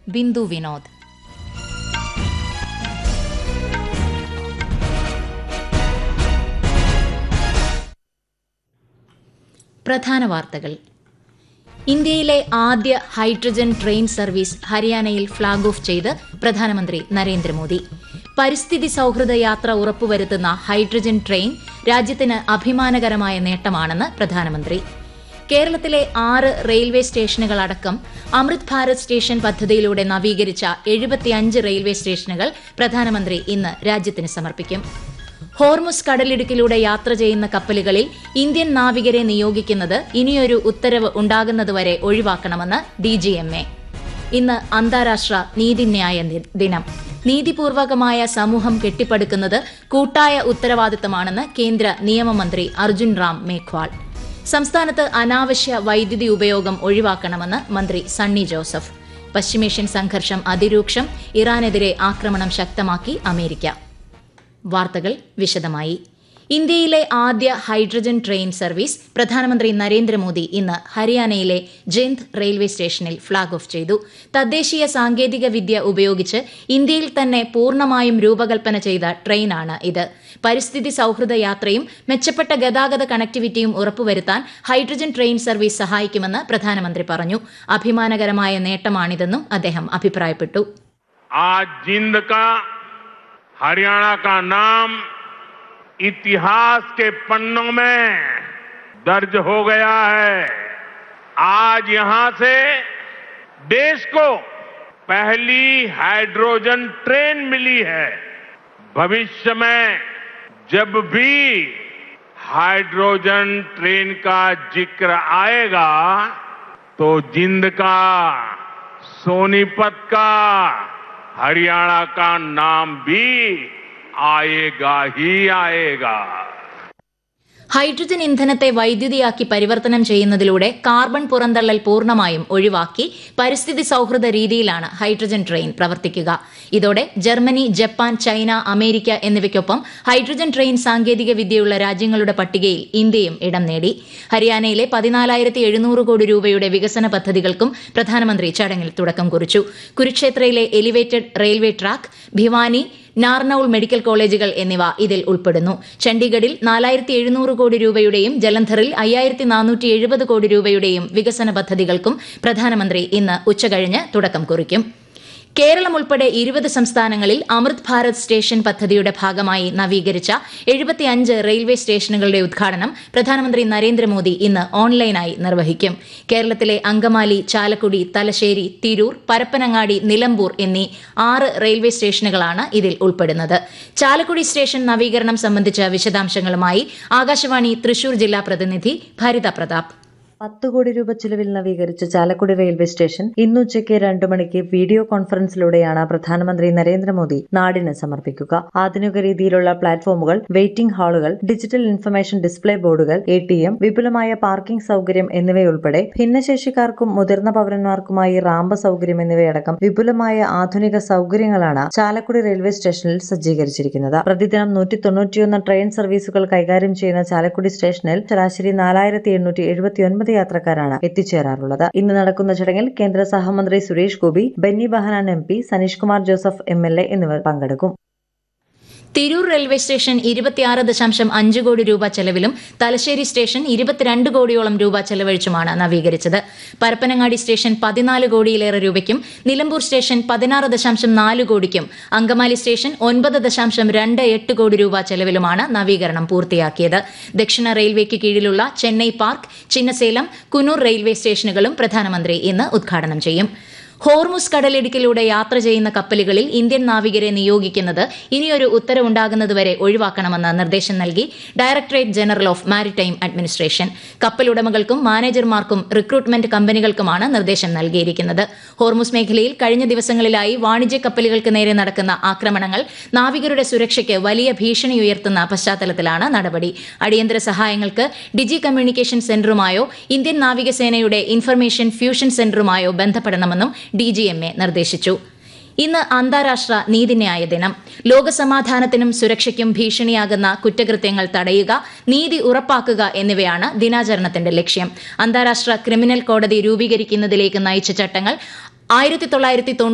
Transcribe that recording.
ബിന്ദു വിനോദ് പ്രധാന വാർത്തകൾ ഇന്ത്യയിലെ ആദ്യ ഹൈഡ്രജൻ ട്രെയിൻ സർവീസ് ഹരിയാനയിൽ ഫ്ളാഗ് ഓഫ് ചെയ്ത് പ്രധാനമന്ത്രി നരേന്ദ്രമോദി പരിസ്ഥിതി സൌഹൃദ യാത്ര ഉറപ്പുവരുത്തുന്ന ഹൈഡ്രജൻ ട്രെയിൻ രാജ്യത്തിന് അഭിമാനകരമായ നേട്ടമാണെന്ന് പ്രധാനമന്ത്രി കേരളത്തിലെ ആറ് റെയിൽവേ സ്റ്റേഷനുകളടക്കം അമൃത് ഭാരത് സ്റ്റേഷൻ പദ്ധതിയിലൂടെ നവീകരിച്ച എഴുപത്തിയഞ്ച് റെയിൽവേ സ്റ്റേഷനുകൾ പ്രധാനമന്ത്രി ഇന്ന് രാജ്യത്തിന് സമർപ്പിക്കും ഹോർമുസ് കടലിടുക്കിലൂടെ യാത്ര ചെയ്യുന്ന കപ്പലുകളിൽ ഇന്ത്യൻ നാവികരെ നിയോഗിക്കുന്നത് ഇനിയൊരു ഉത്തരവ് ഉണ്ടാകുന്നതുവരെ ഒഴിവാക്കണമെന്ന് ഡിജിഎംഎ ഇന്ന് അന്താരാഷ്ട്ര നീതിന്യായ ദി- ദിനം നീതിപൂർവകമായ സമൂഹം കെട്ടിപ്പടുക്കുന്നത് കൂട്ടായ ഉത്തരവാദിത്തമാണെന്ന് കേന്ദ്ര നിയമമന്ത്രി അർജുൻ റാം മേഘ്വാൾ സംസ്ഥാനത്ത് അനാവശ്യ വൈദ്യുതി ഉപയോഗം ഒഴിവാക്കണമെന്ന് മന്ത്രി സണ്ണി ജോസഫ് പശ്ചിമേഷ്യൻ സംഘർഷം അതിരൂക്ഷം ഇറാനെതിരെ ആക്രമണം ശക്തമാക്കി അമേരിക്ക വാർത്തകൾ വിശദമായി ഇന്ത്യയിലെ ആദ്യ ഹൈഡ്രജൻ ട്രെയിൻ സർവീസ് പ്രധാനമന്ത്രി നരേന്ദ്രമോദി ഇന്ന് ഹരിയാനയിലെ ജിന്ദ് റെയിൽവേ സ്റ്റേഷനിൽ ഫ്ളാഗ് ഓഫ് ചെയ്തു തദ്ദേശീയ സാങ്കേതിക വിദ്യ ഉപയോഗിച്ച് ഇന്ത്യയിൽ തന്നെ പൂർണ്ണമായും രൂപകൽപ്പന ചെയ്ത ട്രെയിനാണ് ഇത് പരിസ്ഥിതി സൌഹൃദ യാത്രയും മെച്ചപ്പെട്ട ഗതാഗത കണക്ടിവിറ്റിയും ഉറപ്പുവരുത്താൻ ഹൈഡ്രജൻ ട്രെയിൻ സർവീസ് സഹായിക്കുമെന്ന് പ്രധാനമന്ത്രി പറഞ്ഞു അഭിമാനകരമായ നേട്ടമാണിതെന്നും അദ്ദേഹം അഭിപ്രായപ്പെട്ടു आज जिंद का हरियाणा का नाम इतिहास के पन्नों में दर्ज हो गया है आज यहां से देश को पहली हाइड्रोजन ट्रेन मिली है भविष्य में जब भी हाइड्रोजन ट्रेन का जिक्र आएगा तो जिंद का सोनीपत का हरियाणा का नाम भी आएगा ही आएगा ഹൈഡ്രജൻ ഇന്ധനത്തെ വൈദ്യുതിയാക്കി പരിവർത്തനം ചെയ്യുന്നതിലൂടെ കാർബൺ പുറന്തള്ളൽ പൂർണ്ണമായും ഒഴിവാക്കി പരിസ്ഥിതി സൌഹൃദ രീതിയിലാണ് ഹൈഡ്രജൻ ട്രെയിൻ പ്രവർത്തിക്കുക ഇതോടെ ജർമ്മനി ജപ്പാൻ ചൈന അമേരിക്ക എന്നിവയ്ക്കൊപ്പം ഹൈഡ്രജൻ ട്രെയിൻ സാങ്കേതിക വിദ്യയുള്ള രാജ്യങ്ങളുടെ പട്ടികയിൽ ഇന്ത്യയും ഇടം നേടി ഹരിയാനയിലെ പതിനാലായിരത്തി എഴുന്നൂറ് കോടി രൂപയുടെ വികസന പദ്ധതികൾക്കും പ്രധാനമന്ത്രി ചടങ്ങിൽ തുടക്കം കുറിച്ചു കുരുക്ഷേത്രയിലെ elevated railway track Bhiwani Narnaul medical കോളേജുകൾ എന്നിവ ഇതിൽ ഉൾപ്പെടുന്നു ചണ്ഡീഗഡിൽ നാലായിരത്തി എഴുന്നൂറ് കോടി രൂപയുടെയും ജലന്ധറിൽ അയ്യായിരത്തി നാനൂറ്റി എഴുപത് കോടി രൂപയുടെയും വികസന പദ്ധതികൾക്കും പ്രധാനമന്ത്രി ഇന്ന് ഉച്ചകഴിഞ്ഞ് തുടക്കം കുറിക്കും കേരളം ഉൾപ്പെടെ ഇരുപത് സംസ്ഥാനങ്ങളിൽ അമൃത് ഭാരത് സ്റ്റേഷൻ പദ്ധതിയുടെ ഭാഗമായി നവീകരിച്ച എഴുപത്തിയഞ്ച് റെയിൽവേ സ്റ്റേഷനുകളുടെ ഉദ്ഘാടനം പ്രധാനമന്ത്രി നരേന്ദ്രമോദി ഇന്ന് ഓൺലൈനായി നിർവഹിക്കും കേരളത്തിലെ അങ്കമാലി ചാലക്കുടി തലശ്ശേരി തിരൂർ പരപ്പനങ്ങാടി നിലമ്പൂർ എന്നീ ആറ് റെയിൽവേ സ്റ്റേഷനുകളാണ് ഇതിൽ ഉൾപ്പെടുന്നത് ചാലക്കുടി സ്റ്റേഷൻ നവീകരണം സംബന്ധിച്ച വിശദാംശങ്ങളുമായി ആകാശവാണി തൃശൂർ ജില്ലാ പ്രതിനിധി ഭരിത പ്രതാപ് പത്ത് കോടി രൂപ ചിലവിൽ നവീകരിച്ച ചാലക്കുടി റെയിൽവേ സ്റ്റേഷൻ ഇന്ന് ഉച്ചയ്ക്ക് രണ്ടു മണിക്ക് വീഡിയോ കോൺഫറൻസിലൂടെയാണ് പ്രധാനമന്ത്രി നരേന്ദ്രമോദി നാടിന് സമർപ്പിക്കുക ആധുനിക രീതിയിലുള്ള പ്ലാറ്റ്ഫോമുകൾ വെയിറ്റിംഗ് ഹാളുകൾ ഡിജിറ്റൽ ഇൻഫർമേഷൻ ഡിസ്പ്ലേ ബോർഡുകൾ എ ടി എം വിപുലമായ പാർക്കിംഗ് സൗകര്യം എന്നിവയുൾപ്പെടെ ഭിന്നശേഷിക്കാർക്കും മുതിർന്ന പൗരന്മാർക്കുമായി റാമ്പ് സൗകര്യം എന്നിവയടക്കം വിപുലമായ ആധുനിക സൗകര്യങ്ങളാണ് ചാലക്കുടി റെയിൽവേ സ്റ്റേഷനിൽ സജ്ജീകരിച്ചിരിക്കുന്നത് പ്രതിദിനം നൂറ്റി തൊണ്ണൂറ്റിയൊന്ന് ട്രെയിൻ സർവീസുകൾ കൈകാര്യം ചെയ്യുന്ന ചാലക്കുടി സ്റ്റേഷനിൽ ശരാശരി നാലായിരത്തി എണ്ണൂറ്റി എഴുപത്തിയൊൻപത് യാത്രക്കാരാണ് എത്തിച്ചേരാറുള്ളത് ഇന്ന് നടക്കുന്ന ചടങ്ങിൽ കേന്ദ്ര സഹമന്ത്രി Suresh Gopi Benny Behanan M P Saneesh Kumar Joseph M L A എന്നിവർ പങ്കെടുക്കും തിരൂർ റെയിൽവേ സ്റ്റേഷൻ ഇരുപത്തിയാറ് ദശാംശം അഞ്ച് കോടി രൂപ ചെലവിലും തലശ്ശേരി സ്റ്റേഷൻ ഇരുപത്തിരണ്ട് കോടിയോളം രൂപ ചെലവഴിച്ചുമാണ് നവീകരിച്ചത് പരപ്പനങ്ങാടി സ്റ്റേഷൻ പതിനാല് കോടിയിലേറെ രൂപയ്ക്കും നിലമ്പൂർ സ്റ്റേഷൻ പതിനാറ് ദശാംശം നാല് കോടിക്കും അങ്കമാലി സ്റ്റേഷൻ ഒൻപത് ദശാംശം രണ്ട് എട്ട് കോടി രൂപ ചെലവിലുമാണ് നവീകരണം പൂർത്തിയാക്കിയത് ദക്ഷിണ റെയിൽവേക്ക് കീഴിലുള്ള ചെന്നൈ പാർക്ക് ചിന്നസേലം കുനൂർ റെയിൽവേ സ്റ്റേഷനുകളും പ്രധാനമന്ത്രി ഇന്ന് ഉദ്ഘാടനം ചെയ്യും ഹോർമുസ് കടലിടുക്കിലൂടെ യാത്ര ചെയ്യുന്ന കപ്പലുകളിൽ ഇന്ത്യൻ നാവികരെ നിയോഗിക്കുന്നത് ഇനിയൊരു ഉത്തരവുണ്ടാകുന്നതുവരെ ഒഴിവാക്കണമെന്ന് നിർദ്ദേശം നൽകി directorate general of maritime administration കപ്പലുടമകൾക്കും മാനേജർമാർക്കും റിക്രൂട്ട്മെന്റ് കമ്പനികൾക്കുമാണ് നിർദ്ദേശം നൽകിയിരിക്കുന്നത് ഹോർമുസ് മേഖലയിൽ കഴിഞ്ഞ ദിവസങ്ങളിലായി വാണിജ്യ കപ്പലുകൾക്ക് നേരെ നടക്കുന്ന ആക്രമണങ്ങൾ നാവികരുടെ സുരക്ഷയ്ക്ക് വലിയ ഭീഷണി ഉയർത്തുന്ന പശ്ചാത്തലത്തിലാണ് നടപടി അടിയന്തര സഹായങ്ങൾക്ക് ഡിജി കമ്മ്യൂണിക്കേഷൻ സെന്ററുമായോ ഇന്ത്യൻ നാവികസേനയുടെ ഇൻഫർമേഷൻ ഫ്യൂഷൻ സെന്ററുമായോ ബന്ധപ്പെടണമെന്നും ഡിജിഎംഎ നിർദ്ദേശിച്ചു ഇന്ന് അന്താരാഷ്ട്ര നീതിന്യായ ദിനം ലോകസമാധാനത്തിനും സുരക്ഷയ്ക്കും ഭീഷണിയാകുന്ന കുറ്റകൃത്യങ്ങൾ തടയുക നീതി ഉറപ്പാക്കുക എന്നിവയാണ് ദിനാചരണത്തിന്റെ ലക്ഷ്യം അന്താരാഷ്ട്ര ക്രിമിനൽ കോടതി രൂപീകരിക്കുന്നതിലേക്ക് നയിച്ച ചട്ടങ്ങൾ ആയിരത്തി തൊള്ളായിരത്തി